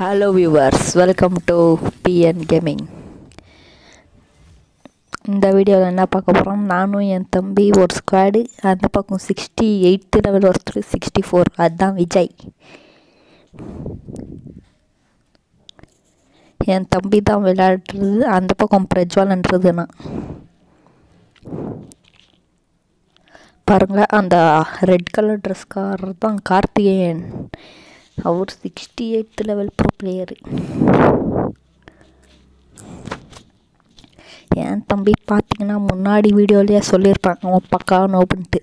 Hello viewers welcome to BN gaming இந்த வீடியோவில் என்ன பார்க்க போகிறோம் நானும் என் தம்பி ஒரு ஸ்குவாடு அந்த பக்கம் சிக்ஸ்டி எயித்து லெவல் ஒருத்தர் சிக்ஸ்டி ஃபோர் அதுதான் விஜய் என் தம்பி தான் விளையாடுறது அந்த பக்கம் பிரஜ்வாலன்றது நான் பாருங்கள் அந்த ரெட் கலர் ட்ரெஸ்காரர் தான் கார்த்திகேயன் அவர் sixty eight level bro player என் தம்பி பார்த்தீங்கன்னா முன்னாடி வீடியோலேயே சொல்லியிருப்பாங்க அவன் பக்கா நோப்புன்ட்டு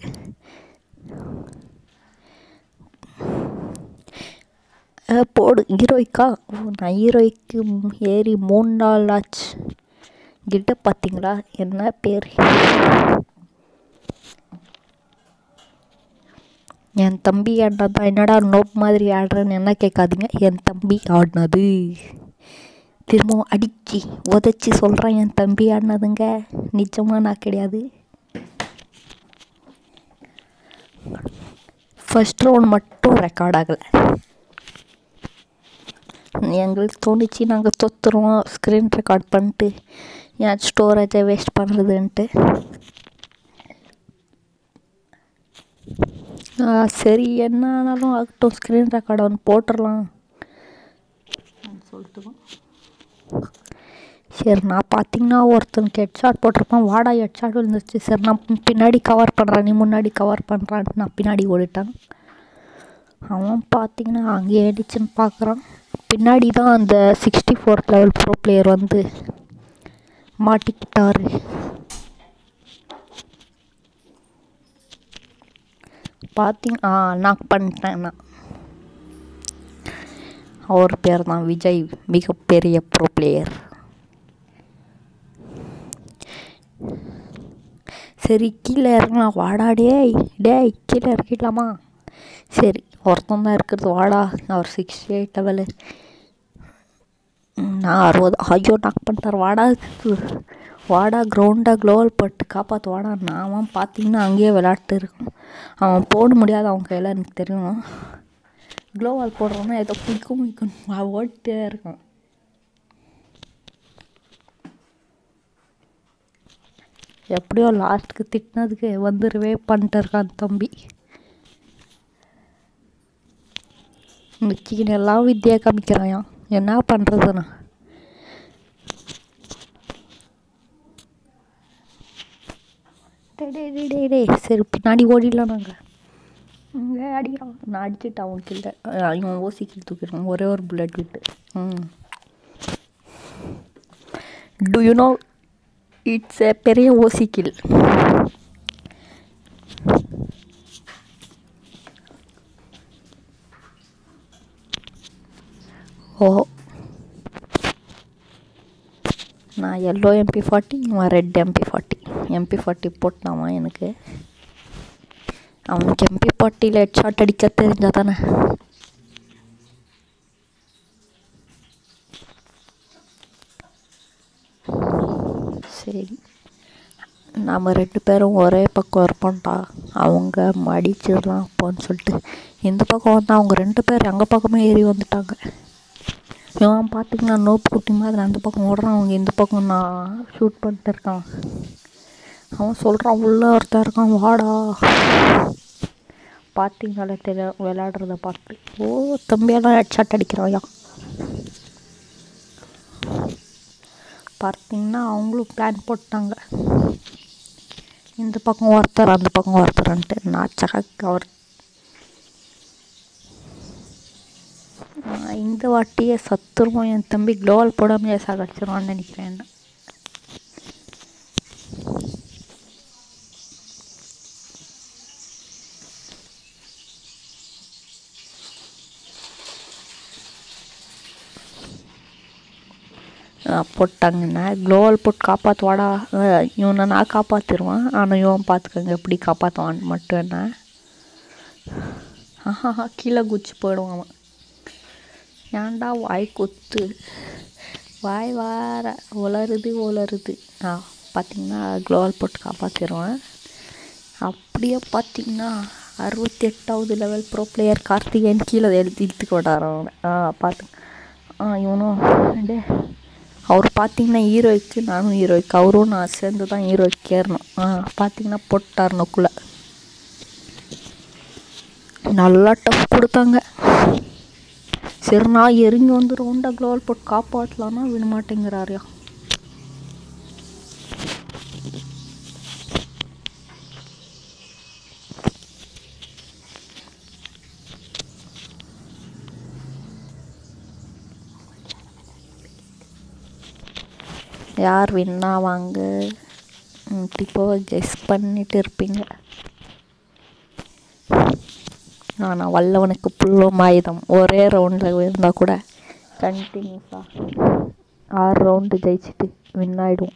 போடு ஹீரோய்க்கா ஓ நான் ஹீரோய்க்கு ஏறி மூணு நாள் ஆச்சு கிட்ட பார்த்தீங்களா என்ன பேர் என் தம்பி ஆடினது என்னடா நோப் மாதிரி ஆடுறேன்னு என்ன கேட்காதீங்க என் தம்பி ஆடினது திரும்பவும் அடிச்சு உதச்சி சொல்கிறேன் என் தம்பி ஆடினதுங்க நிஜமாக நான் கிடையாது ஃபஸ்ட் ரவுண்ட் மட்டும் ரெக்கார்ட் ஆகலை எங்களுக்கு தோணுச்சு நாங்கள் தொத்துருவோம் ஸ்க்ரீன் ரெக்கார்ட் பண்ணிட்டு ஏன் ஸ்டோரேஜை வேஸ்ட் பண்ணுறதுன்ட்டு சரி என்ன ஆனாலும் ஆகட்டும் ஸ்க்ரீன் ரெக்கார்ட் ஒன்று போட்டுடலாம் சொல்லிட்டு சரி நான் பார்த்தீங்கன்னா ஒருத்தனுக்கு ஹெட்ஷாட் போட்டிருப்பான் வாடா ஹெட்ஷாட் விழுந்துச்சு சரி நான் பின்னாடி கவர் பண்ணுறேன் நீ முன்னாடி கவர் பண்ணுறான்ட்டு நான் பின்னாடி ஓடிட்டேன் அவன் பார்த்தீங்கன்னா அங்கேயே அடிச்சுன்னு பார்க்குறான் பின்னாடி தான் அந்த sixty fourth level bro player வந்து மாட்டிக்கிட்டாரு பார்த்தீங்க ஆ நாக் பண்ணிட்டேன் நான் அவர் பேர் தான் விஜய் மிகப்பெரிய ப்ரோ பிளேயர் சரி கீழே இறங்கலாம் வாடா டேய் டேய் கீழே இறக்கிடலாமா சரி ஒருத்தன் தான் இருக்கிறது வாடா அவர் சிக்ஸ்டி எயிட் லெவலு நான் அறுபது ஐயோ நாக் பண்ணிட்டார் வாடா வாடா கிரவுண்டாக க்ளோவல் பட்டு காப்பாற்று வாடா நான் பார்த்தீங்கன்னா அங்கேயே விளையாட்டு இருக்கான் அவன் போட முடியாது அவன் கையில் எனக்கு தெரியும் க்ளோவால் போடுறோன்னா ஏதோ பிடிக்கும் பிடிக்கும் ஓட்டே இருக்கான் எப்படியோ லாஸ்ட்டுக்கு திட்டினதுக்கு வந்துருவே பண்ணிட்டு இருக்கான் தம்பி மிச்சிக்கின்னு எல்லாம் வித்தியா காமிக்கிறான் என்ன பண்ணுறதுண்ணா டே டே டே டே டே சரி பின்னாடி ஓடிடலாம் நாங்கள் இங்கே அடிக்கிறான் நான் அடிச்சுட்டேன் அவனுக்கு இல்லை இவன் ஓசிக்கில் தூக்கிடுவான் ஒரே ஒரு புல்லட் விட்டு hmm do you know it's a பெரிய ஓசிக்கில் ஓ நான் எல்லோ எம்பி ஃபார்ட்டி இவன் red MP forty MP forty போட்டாமா எனக்கு அவனுக்கு எம்பி ஃபார்ட்டியில் ஹெட் ஷாட் அடிக்க தெரிஞ்சா தானே சரி நாம் ரெண்டு பேரும் ஒரே பக்கம் இருப்போம்டா அவங்க மடிச்சிடலாம் அப்போன்னு சொல்லிட்டு இந்த பக்கம் வந்து அவங்க ரெண்டு பேர் எங்கள் பக்கமே ஏறி வந்துட்டாங்க இவன் பார்த்திங்கன்னா நோப்பு குட்டி மாதிரி அந்த பக்கம் ஓடுறான் அவங்க இந்த பக்கம் நான் ஷூட் பண்ணிட்டு இருக்கான் அவன் சொல்கிறான் உள்ளே ஒருத்தன் இருக்கான் வாடா பார்த்தீங்களே தெரிய விளையாடுறத பார்த்து ஓ தம்பியெல்லாம் ஹெட் ஷாட் அடிக்கிறாயா பார்த்தீங்கன்னா அவங்களும் பிளான் போட்டாங்க இந்த பக்கம் ஒருத்தர் அந்த பக்கம் ஒருத்தர்ன்ட்டு நான் சகக்கு அவர் இந்த வாட்டியே சத்துருவோம் என் தம்பி க்ளோவல் போடாமையே சாகடிச்சிருவான்னு நினைக்கிறேன் போட்டாங்கன்னா க்ளோவல் போட்டு காப்பாற்றுவாடா இவனை நான் காப்பாற்றிடுவான் ஆனால் இவன் பார்த்துக்கோங்க எப்படி காப்பாற்றுவான்னு மட்டும் என்ன ஆஹா கீழே குச்சி போயிடுவான் அவன் ஏன்டா வாய் கொத்து வாய் வார உளருது உளருது ஆ பார்த்திங்கன்னா க்ளோவல் போட்டு காப்பாற்றிடுவேன் அப்படியே பார்த்திங்கன்னா அறுபத்தி எட்டாவது லெவல் ப்ரோ பிளேயர் கார்த்திகேயன் கீழே எழுதி இழுத்துக்கு விடாரு அவனை ஆ பார்த்து ஆ இவனும் டே அவர் பார்த்தீங்கன்னா ஹீரோய்க்கு நானும் ஹீரோய்க்கு அவரும் நான் சேர்ந்து தான் ஹீரோய்க்கு ஏறணும் ஆ பார்த்தீங்கன்னா போட்டார் நொக்குள்ள நல்லா டஃப் கொடுத்தாங்க சரி நான் எரிஞ்சு வந்து ரவுண்டாக க்ளோவல் போட்டு காப்பாற்றலான்னா விட மாட்டேங்கிறாரியா யார் வின் ஆவாங்க இப்போ கெஸ் பண்ணிட்டு இருப்பீங்க ஆனால் வல்லவனுக்கு புல்லும் ஆயுதம் ஒரே ரவுண்டில் இருந்தால் கூட கண்டினியூஸாக ஆறு ரவுண்டு ஜெயிச்சுட்டு வின் ஆகிடுவோம்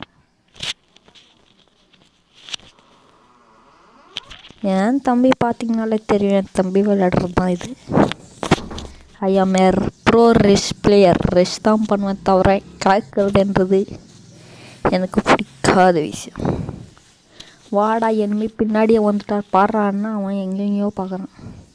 என் தம்பி பார்த்தீங்கனாலே தெரியும் என் தம்பி விளையாடுறது தான் இது ஐ ஆம் ஏர் ப்ரோ ரெஷ் பிளேயர் ரெஷ் தான் பண்ணுவேன் தவிர கலக்கிறதுன்றது எனக்கு பிடிக்காத விஷயம் வாடா என்மி பின்னாடியே வந்துட்டார் பாடுறான்னா அவன் எங்கெங்கேயோ பார்க்குறான்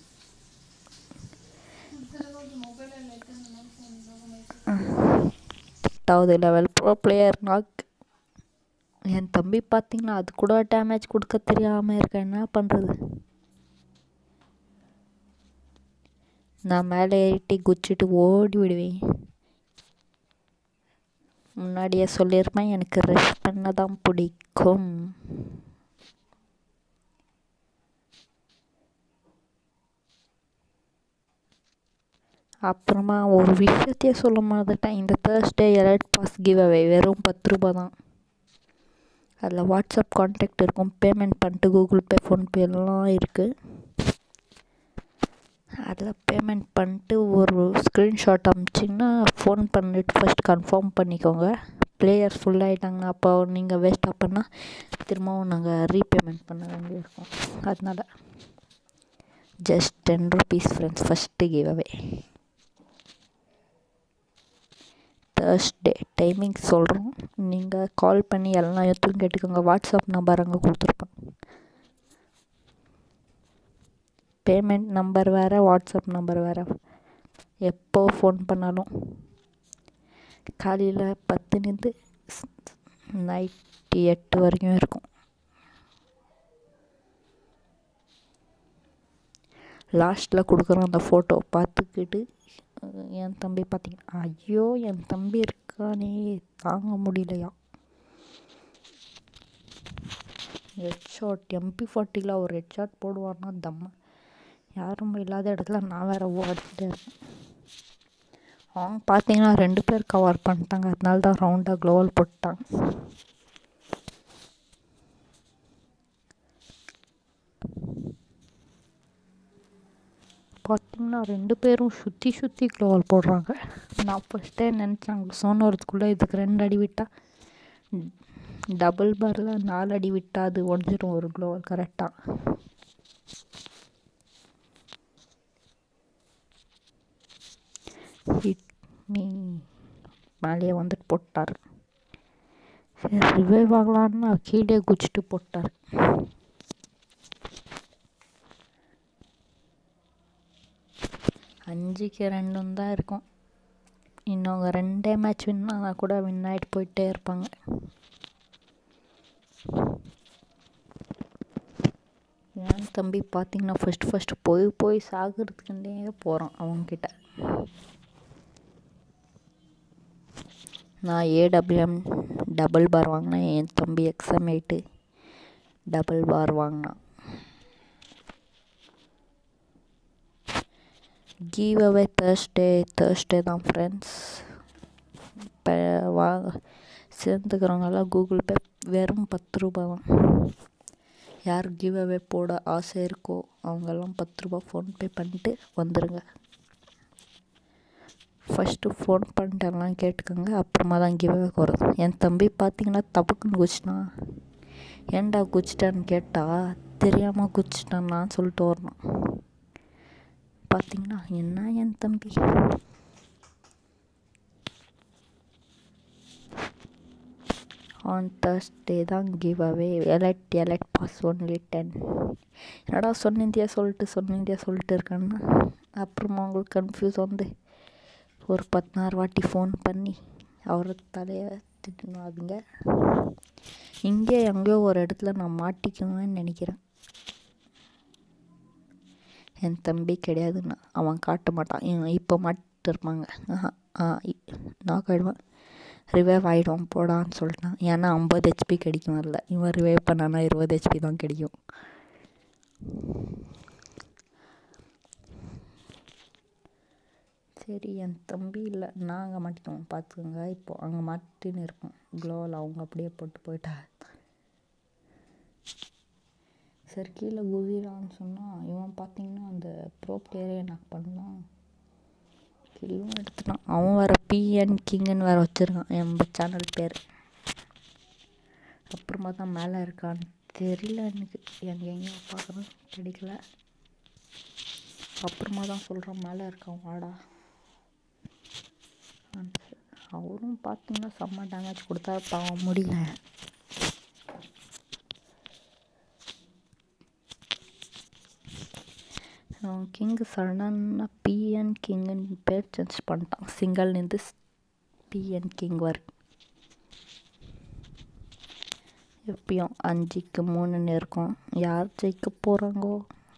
எட்டாவது லெவல் ப்ரோ பிளேயர் நாக் என் தம்பி பார்த்தீங்கன்னா அது கூட டேமேஜ் கொடுக்க தெரியாமல் இருக்க என்ன பண்ணுறது நான் மேலே ஏறிட்டு குச்சிட்டு ஓடி விடுவேன் முன்னாடியே சொல்லியிருப்பேன் எனக்கு ரெஸ்ட் பண்ண தான் பிடிக்கும் அப்புறமா ஒரு விஷயத்தையே சொல்ல மறந்துட்டேன் இந்த Thursday elite pass give away வெறும் பத்து ரூபா தான் அதில் வாட்ஸ்அப் கான்டாக்ட் இருக்கும் பேமெண்ட் பண்ணிட்டு கூகுள் பே ஃபோன்பே எல்லாம் இருக்குது அதில் பேமெண்ட் பண்ணிட்டு ஒரு ஸ்க்ரீன்ஷாட் அமிச்சிங்கன்னா ஃபோன் பண்ணிட்டு ஃபஸ்ட் கன்ஃபார்ம் பண்ணிக்கோங்க பிளேயர் ஃபுல் ஆகிட்டாங்கன்னா அப்போ நீங்கள் வேஸ்ட்டாக பண்ணால் திரும்பவும் நாங்கள் ரீபேமெண்ட் பண்ண வேண்டியிருக்கோம் அதனால் just ten rupees friends first give away Thursday timing சொல்கிறோம் நீங்கள் கால் பண்ணி எல்லா இடத்துலையும் கேட்டுக்கோங்க வாட்ஸ்அப் நம்பர் அங்கே கொடுத்துருப்பேன் பேமெண்ட் நம்பர் வேறு வாட்ஸ்அப் நம்பர் வேறு எப்போ ஃபோன் பண்ணாலும் காலையில் பத்துலேருந்து நைட்டு எட்டு வரைக்கும் இருக்கும் லாஸ்ட்டில் கொடுக்குற அந்த ஃபோட்டோ பார்த்துக்கிட்டு என் தம்பி பார்த்தீங்கன்னா ஐயோ என் தம்பி இருக்கானே தாங்க முடியலையா ஹெட் ஷாட் எம்பி ஃபார்ட்டியில் ஒரு ஹெட் ஷாட் போடுவான்னா தம்ம யாரும் இல்லாத இடத்துல நான் வேறு ஓடிட்டே இருக்கேன் அவங்க பார்த்தீங்கன்னா ரெண்டு பேர் கவர் பண்ணிட்டாங்க அதனால தான் ரவுண்டாக க்ளோவல் போட்டாங்க பார்த்தீங்கன்னா ரெண்டு பேரும் சுற்றி சுற்றி க்ளோவல் போடுறாங்க நான் ஃபஸ்ட்டே நினச்சாங்க சோனோரத்துக்குள்ளே இதுக்கு ரெண்டு அடி விட்டால் டபுள் பாரில் நாலு அடி விட்டால் அது ஒடிஞ்சிரும் ஒரு க்ளோவல் கரெக்டாக ஹிட் மீ மேலேயே வந்துட்டு போட்டார் சரி ரிவைவ் ஆகலான்னு கீழே குச்சிட்டு போட்டார் அஞ்சுக்கு ரெண்டும் தான் இருக்கும் இன்னும் ரெண்டே மேட்ச் வின் ஆனால் கூட வின் ஆகிட்டு போயிட்டே இருப்பாங்க என் தம்பி பார்த்தீங்கன்னா ஃபஸ்ட்டு ஃபஸ்ட்டு போய் போய் சாகிறதுக்குண்டே போகிறான் அவங்கக்கிட்ட நான் ஏடபிள்யூஎம் டபுள் பார் வாங்கினேன் என் தம்பி எக்ஸாம் எயிட்டு டபுள் பார் வாங்கினான் கிவ் அவே தேர்ஸ்டே தேர்ஸ்டே தான் ஃப்ரெண்ட்ஸ் இப்போ வாங்க சேர்ந்துக்கிறவங்கெல்லாம் கூகுள் பே வெறும் பத்து ரூபா தான் யார் கிவ் அவே போட ஆசை இருக்கோ அவங்கெல்லாம் பத்து ரூபா ஃபோன்பே பண்ணிட்டு வந்துடுங்க ஃபஸ்ட்டு ஃபோன் பண்ணிட்டெல்லாம் கேட்டுக்கோங்க அப்புறமா தான் கிவ் அவே வரும் என் தம்பி பார்த்தீங்கன்னா தப்புக்குன்னு குச்சிட்டான் ஏன்டா குச்சிட்டான்னு கேட்டால் தெரியாமல் குச்சிட்டான்னு சொல்லிட்டு வரணும் பார்த்தீங்கன்னா என்ன என் தம்பி ஆன் தேர்ஸ்டே தான் give away elite elite pass only ten என்னடா சொன்னிந்தியா சொல்லிட்டு சொன்னிந்தியா சொல்லிட்டு இருக்கேன்னா அப்புறமா உங்களுக்கு கன்ஃபியூஸ் வந்து ஒரு பதினாறு வாட்டி ஃபோன் பண்ணி அவரை தலையை திட்டினாதீங்க இங்கே எங்கேயோ ஒரு இடத்துல நான் மாட்டிக்குவேன்னு நினைக்கிறேன் என் தம்பி கிடையாதுன்னா அவன் காட்ட மாட்டான் இவன் இப்போ மாட்டு இருப்பாங்க ஆஹா ஆ நான் ஆகிடுவேன் ரிவைவ் ஆகிடுவான் போடான்னு சொல்லிட்டான் ஏன்னா ஐம்பது ஹெச்பி கிடைக்கும் அதில் இவன் ரிவைவ் பண்ணானா இருபது ஹெச்பி தான் கிடைக்கும் சரி என் தம்பி இல்லை நான் அங்கே மாட்டிக்குவோம் பார்த்துக்கோங்க இப்போது அங்கே மாட்டின்னு இருப்போம் க்ளோவில் அவங்க அப்படியே போட்டு போயிட்டா சரி கீழே குதிரான்னு சொன்னால் இவன் பார்த்தீங்கன்னா அந்த ப்ரோ பிளேயரே நாக் பண்ணலாம் கில்லும் எடுத்துட்டான் அவன் வேறு பிஎன் கிங்குன்னு வேறு வச்சுருக்கான் என் சேனல் பேர் அப்புறமா தான் மேலே இருக்கான்னு தெரியல எனக்கு எனக்கு எங்கேயும் பார்க்குறேன் கிடைக்கல அப்புறமா தான் சொல்கிறான் மேலே இருக்கான் வாடா அவரும் பார்த்தீங்கன்னா செம்ம டேமேஜ் கொடுத்தா பாவம் முடியல அவன் கிங்கு சடனாக பிஎன் கிங்குன்னு பேர் சேஞ்ச் பண்ணிட்டான் சிங்கிள்லேருந்து பிஎன் கிங் வரும் எப்பயும் அஞ்சுக்கு மூணுன்னு இருக்கும் யார் ஜெயிக்க போகிறாங்கோ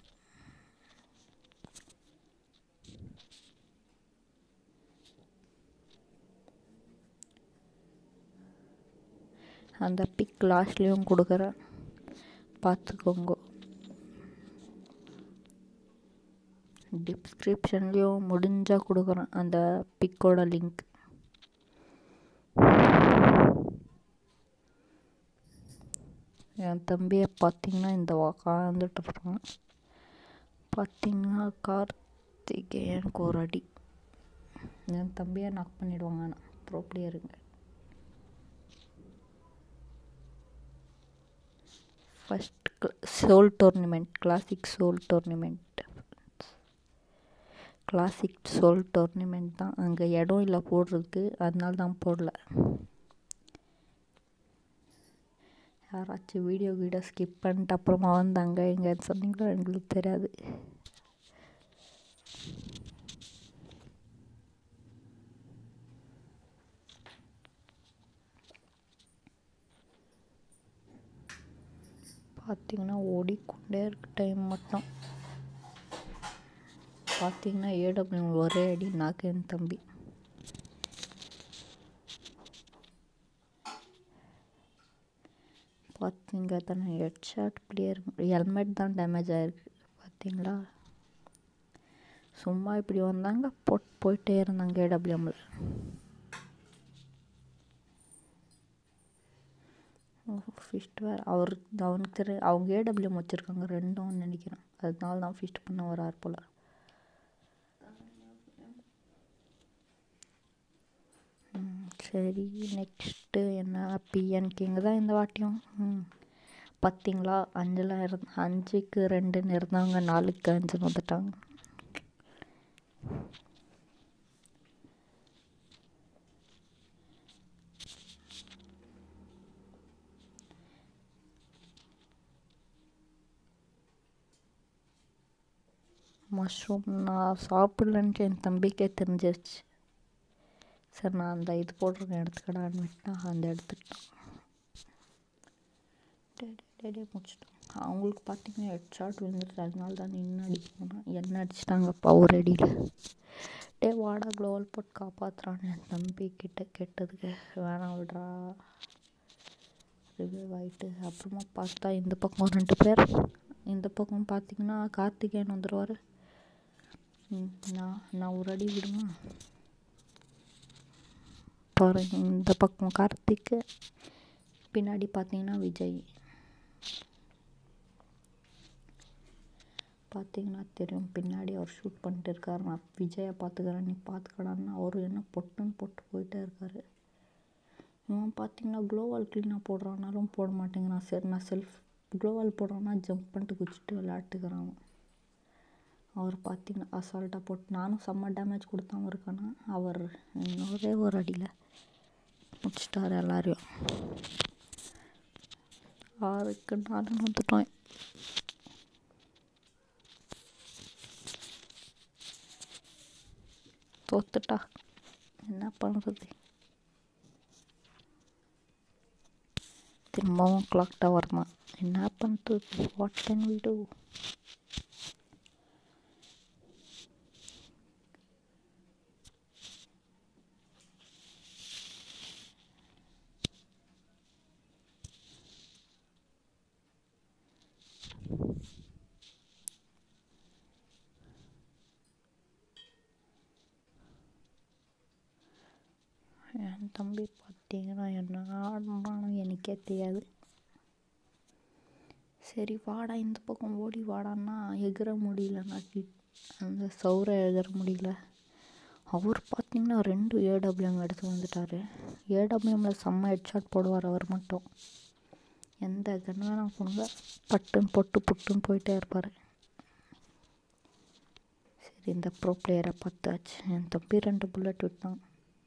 அந்த பிக் லாஸ்ட்லேயும் கொடுக்குறேன் பார்த்துக்கோங்க டிஸ்கிரிப்ஷன்லேயும் முடிஞ்சால் கொடுக்குறேன் அந்த பிக்கோட லிங்க் என் தம்பியை பார்த்தீங்கன்னா இந்த உக்காந்துட்டு இருக்கான் பார்த்தீங்கன்னா கார்த்திகேயனுக்கு ஒரு அடி என் தம்பியை நாக் பண்ணிவிடுவாங்க ஆனால் ப்ரோ பிளேயருங்க first solo tournament classic solo tournament classic solo tournament தான் அங்கே இடம் இல்லை போடுறதுக்கு அதனால தான் போடல யாராச்சும் வீடியோ வீடியோ ஸ்கிப் பண்ணிட்டு அப்புறமா வந்தாங்க எங்கேன்னு சொன்னீங்களோ எங்களுக்கு தெரியாது பார்த்தீங்கன்னா ஓடிக்கொண்டே இருக்கு டைம் மட்டும் பார்த்தீங்கன்னா ஏடபிள்யூ ஒரே அடி நாக்கு என் தம்பி பார்த்தீங்க தானே ஹெட் ஷாட் பிளேயர் ஹெல்மெட் தான் டேமேஜ் ஆகிருக்கு பார்த்தீங்களா சும்மா இப்படி வந்தாங்க போட் போயிட்டே இருந்தாங்க ஏடபிள்யூஎம்மில் ஃபிஸ்ட் வேறு அவர் அவனுக்கு தெரிய அவங்க ஏடபிள்யூஎம் வச்சுருக்காங்க ரெண்டும் நினைக்கிறேன் அதனால தான் ஃபிஸ்ட் பண்ண வரார் போல் சரி நெக்ஸ்ட்டு என்ன பிஎன் கிங் தான் இந்த வாட்டியும் ம் பார்த்தீங்களா அஞ்செலாம் இருந் அஞ்சுக்கு ரெண்டுன்னு இருந்தவங்க நாலுக்கு அஞ்சுன்னு வந்துட்டாங்க மஷ்ரூம் நான் சாப்பிட்லன்ட்டு என் தம்பிக்கே தெரிஞ்சிருச்சு சரி நான் அந்த இது போட்டிருக்கேன் எடுத்துக்கடான்னு விட்டா அந்த எடுத்துக்கிட்டான் டே முடிச்சிட்டோம் அவங்களுக்கு பார்த்தீங்கன்னா ஹெட் ஷாட் விழுந்துருச்சு அதனால தான் நின்று அடிக்க போனேன் என்ன அடிச்சிட்டாங்கப்பா ஒரு அடியில் டே வாடா க்ளோவல் போட்டு காப்பாற்றுறான்னு என் தம்பி கிட்ட கெட்டதுக்கு வேணாம் விட்றா ரிவைவ் ஆகிட்டு அப்புறமா பார்த்தா இந்த பக்கம் ரெண்டு பேர் இந்த பக்கம் பார்த்தீங்கன்னா கார்த்திகேயன் வந்துடுவார் நான் நான் ஒரு அடி விடுமா பாருங்க இந்த பக்கம் கார்த்திக்கு பின்னாடி பார்த்தீங்கன்னா விஜய் பார்த்தீங்கன்னா தெரியும் பின்னாடி அவர் ஷூட் பண்ணிட்டு இருக்காரு நான் விஜயை பார்த்துக்கிறேன் நீ பார்த்துக்கடான்னு அவர் என்ன பொட்டுன்னு போட்டு போயிட்டே இருக்காரு இவன் பார்த்தீங்கன்னா க்ளோவால் க்ளீனாக போடுறானாலும் போட மாட்டேங்கிறான் சரி நான் செல்ஃப் க்ளோவால் போடுறான்னா ஜம்ப் பண்ணிட்டு குச்சிட்டு விளையாட்டுக்கிறான் அவன் அவர் பார்த்தீங்கன்னா அசால்ட்டாக போட்டு நானும் செம்ம டேமேஜ் கொடுத்தாம இருக்கானா அவர் ஒரே ஒரு அடியில் முடிச்சிட்டார் எல்லாரையும் ஆறுக்கு நாலு வந்துட்டோம் தோத்துட்டா என்ன பண்ணுறது திரும்பவும் கிளாக் டவர் தான் என்ன பண்ணுறது வாட் கேன் வி டூ என் தம்பி பார்த்தீங்கன்னா என்ன ஆடுறானோ எனக்கே தெரியாது சரி வாடா இந்த பக்கம் ஓடி வாடான்னா எகிற முடியலண்ணா அந்த சவுரை எகிற முடியல அவர் பார்த்தீங்கன்னா ரெண்டு ஏடபிள்யூஎம் எடுத்து வந்துட்டார் ஏடபிள்யூஎம்மில் செம்ம ஹெட்ஷாட் போடுவார் அவர் மட்டும் எந்த கன் வேணால் கொடுங்க பட்டுன்னு பொட்டு புட்டுன்னு போயிட்டே இருப்பார் சரி இந்த ப்ரோ பிளேயரை பார்த்தாச்சு என் தம்பி ரெண்டு புல்லட் விட்டான்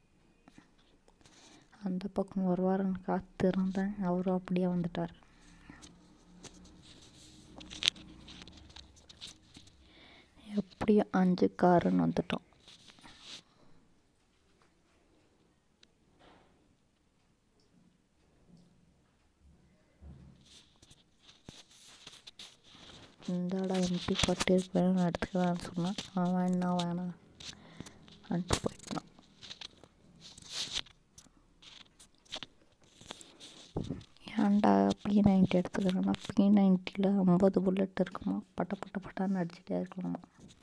அந்த பக்கம் வருவாருன்னு காத்து இருந்தேன் அவரும் அப்படியே வந்துட்டார் எப்படியும் அஞ்சு காருன்னு வந்துட்டோம் இந்தாடா எம்பி ஃபார்ட்டி வேணும் நான் எடுத்துக்கலான்னு சொன்னேன் அவன் வேணாம் வேணாம் வந்துட்டு போயிட்டான் ஏன்டா பி நைன்ட்டி எடுத்துக்கிறேன்னா பி நைன்ட்டியில் ஐம்பது புல்லட் இருக்குமா பட்ட பட்ட பட்டான்னு அடிச்சுட்டே இருக்கணுமா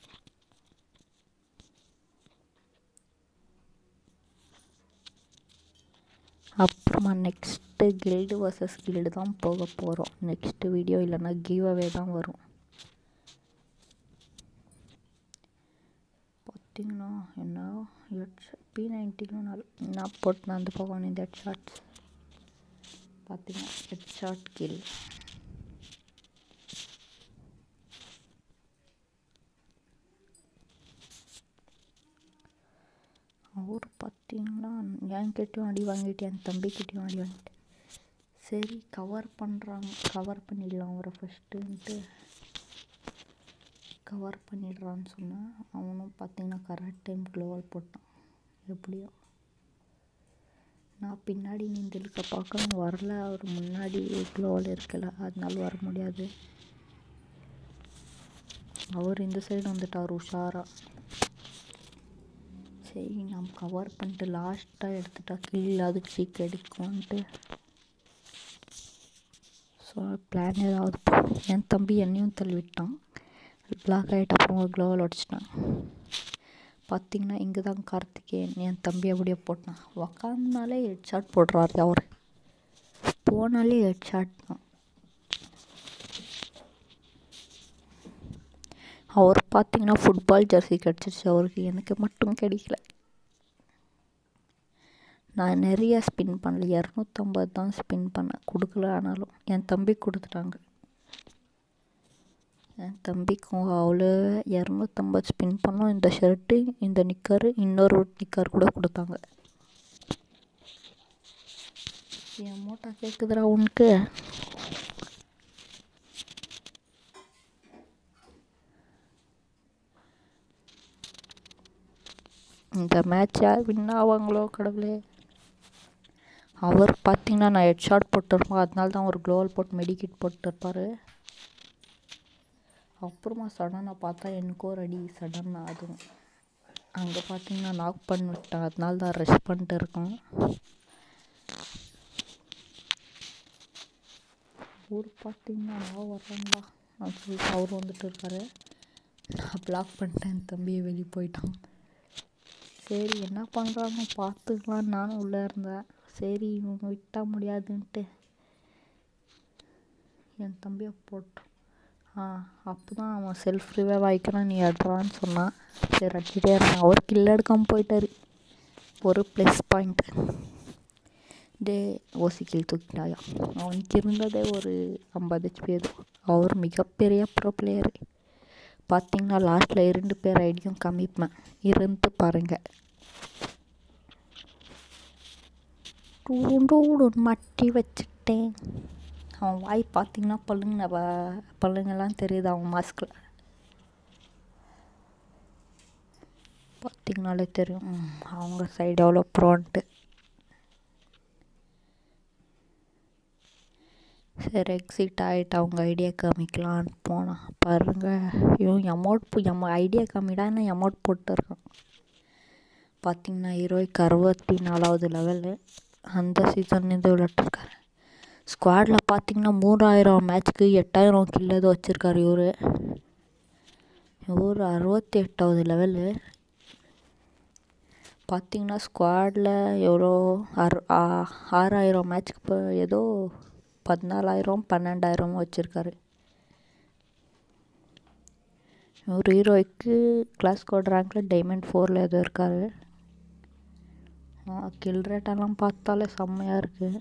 அப்புறமா நெக்ஸ்ட்டு கில்டு வர்சஸ் கில்டு தான் போக போகிறோம் நெக்ஸ்ட்டு வீடியோ இல்லைன்னா கிவ் அவே தான் வரும் பார்த்தீங்கன்னா என்ன ஹெட் பி நைன்ட்டிலும் நல்ல நான் போட்டு அந்த பக்கம் இந்த ஹெட் ஷாட்ஸ் பார்த்தீங்கன்னா ஹெட் ஷாட் கில் அவர் பார்த்தீங்கன்னா என்கிட்டயும் அடி வாங்கிட்டு என் தம்பிக்கிட்டேயும் அடி வாங்கிட்டு சரி கவர் பண்ணுறாங்க கவர் பண்ணிடலாம் அவரை ஃபஸ்ட்டுன்ட்டு கவர் பண்ணிடுறான்னு சொன்னேன் அவனும் பார்த்தீங்கன்னா கரெக்ட் டைம் க்ளோவல் போட்டான் எப்படியோ நான் பின்னாடி நின்றுருக்க பார்க்க வரல அவர் முன்னாடி க்ளோவல் இருக்கல அதனால வர முடியாது அவர் இந்த சைடு வந்துட்டார் உஷாராக சரி நம்ம கவர் பண்ணிட்டு லாஸ்ட்டாக எடுத்துட்டா கீழே அது சீக் எடுக்கும்ன்ட்டு ஸோ பிளான் ஏதாவது என் தம்பி என்னையும் தள்ளி விட்டான் பிளாக் ஆகிட்ட அப்புறம் ஒரு க்ளோவல் உடச்சிட்டான் பார்த்தீங்கன்னா இங்கே தான் கார்த்திகேயன் என் தம்பி அப்படியே போட்டான் உக்காந்தாலே ஹெட் ஷாட் போடுறாரு அவர் போனாலே ஹெட் ஷாட் தான் அவர் பார்த்தீங்கன்னா ஃபுட்பால் ஜெர்சி கிடச்சிருச்சு அவருக்கு எனக்கு மட்டும் கிடைக்கல நான் நிறைய ஸ்பின் பண்ணல இரநூத்தம்பது தான் ஸ்பின் பண்ணேன் கொடுக்கல ஆனாலும் என் தம்பி கொடுத்துட்டாங்க என் தம்பிக்கும் அவ்வளோ இரநூத்தம்பது ஸ்பின் பண்ணோம் இந்த ஷர்ட்டு இந்த நிக்கரு இன்னொரு நிக்கர் கூட கொடுத்தாங்க என் மூட்டை கேட்குதுடா உனக்கு இந்த மேட்ச் யார் வின் ஆவாங்களோ கடவுளே அவர் பார்த்தீங்கன்னா நான் ஹெட் ஷாட் போட்டிருப்போம் அதனால தான் ஒரு க்ளோவல் போட்டு மெடிக்கிட் போட்டிருப்பார் அப்புறமா சடனாக பார்த்தா எனக்கு ஒரு அடி சடனாக அதுவும் அங்கே பார்த்தீங்கன்னா நாக் பண்ணிவிட்டேன் அதனால தான் ரெஸ்ட் பண்ணிட்டு இருக்கோம் அவர் பார்த்தீங்கன்னா நான் வர்றேன்டா அப்படின்னு சொல்லிட்டு அவர் வந்துட்டு இருக்காரு நான் பிளாக் பண்ணிட்டேன் என் தம்பியை வெளியே போயிட்டான் சரி என்ன பண்ணுறாங்க பார்த்துக்கலாம் நானும் உள்ளே இருந்தேன் சரி இவங்க விட்டால் முடியாதுன்ட்டு என் தம்பியை போட்டோம் ஆ அப்போ தான் அவன் செல்ஃப் ரிவைவ் ஆகிக்கிறான் நீ அடுறான்னு சொன்னான் சரி அடிச்சுட்டே இருந்தேன் அவர் கில் எடுக்காமல் போயிட்டார் ஒரு ப்ளஸ் பாயிண்ட் டே ஓசி கில் தூக்கிட்டாயா அவனுக்கு இருந்ததே ஒரு ஐம்பது ஹெச்பி அவர் மிகப்பெரிய ப்ரோ பிளேயரு பார்த்தீங்கன்னா லாஸ்ட்டில் இரண்டு பேர் ஐடியும் காமிப்பேன் இருந்து பாருங்கள் டூண்டோடு மட்டி வச்சுட்டேன் அவன் வாய் பார்த்தீங்கன்னா பல்லுங்க பல்லுங்கெல்லாம் தெரியுது அவன் மாஸ்கில் பார்த்தீங்கன்னா பார்த்தீங்கனாலே தெரியும் ம், அவங்க சைடு எவ்வளோ ப்ரோன்ட்டு சரி எக்ஸிட் ஆகிட்டு அவங்க ஐடியா காமிக்கலான்னு போனான் பாருங்கள் இவன் அமௌண்ட் எம் ஐடியா காமிடான்னு அமௌண்ட் போட்டுருக்கான் பார்த்தீங்கன்னா ஹீரோய்க்கு அறுபத்தி நாலாவது லெவலு அந்த சீசன் இது விளையாட்டுருக்காரு ஸ்குவாடில் பார்த்தீங்கன்னா மூணாயிரம் மேட்ச்க்கு எட்டாயிரம் கில் ஏதோ வச்சுருக்காரு இவர் இவர் அறுபத்தி எட்டாவது லெவலு பார்த்தீங்கன்னா ஸ்குவாடில் எவ்வளோ ஆறு ஆ- ஆறாயிரம் மேட்ச்க்கு இப்போ ஏதோ பதினாலாயிரம் பன்னெண்டாயிரம் வச்சுருக்காரு ஒரு ஹீரோய்க்கு கிளாஸ் கோட் ரேங்கில் டைமண்ட் ஃபோரில் ஏதோ இருக்கார் கில் ரேட்டெல்லாம் பார்த்தாலே செம்மையாக இருக்குது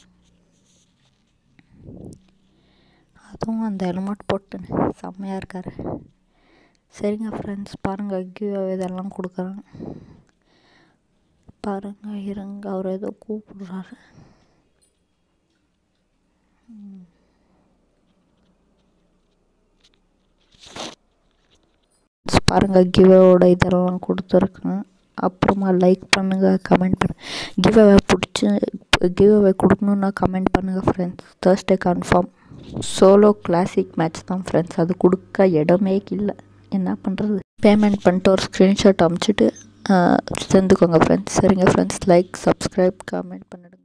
அதுவும் அந்த ஹெல்மெட் போட்டு செம்மையாக இருக்கார் சரிங்க ஃப்ரெண்ட்ஸ் பாருங்கள் கிவ் இதெல்லாம் கொடுக்குறேன் பாருங்கள் இருங்க அவர் ஏதோ கூப்பிடுறாரு ம். பாருங்கள் கிவ்வோட இதெல்லாம் கொடுத்துருக்கேன் அப்புறமா லைக் பண்ணுங்கள் கமெண்ட் பண்ணு கிவ்அவே பிடிச்சி கிவ்அவே கொடுக்கணுன்னா கமெண்ட் பண்ணுங்கள் friends Thursday confirm solo classic match தான் ஃப்ரெண்ட்ஸ் அது கொடுக்க இடமே இல்லை என்ன பண்ணுறது பேமெண்ட் பண்ணிட்டு ஒரு ஸ்க்ரீன்ஷாட் அமுச்சிட்டு சேர்ந்துக்கோங்க ஃப்ரெண்ட்ஸ் சரிங்க ஃப்ரெண்ட்ஸ் லைக் சப்ஸ்கிரைப் கமெண்ட் பண்ணிடுங்க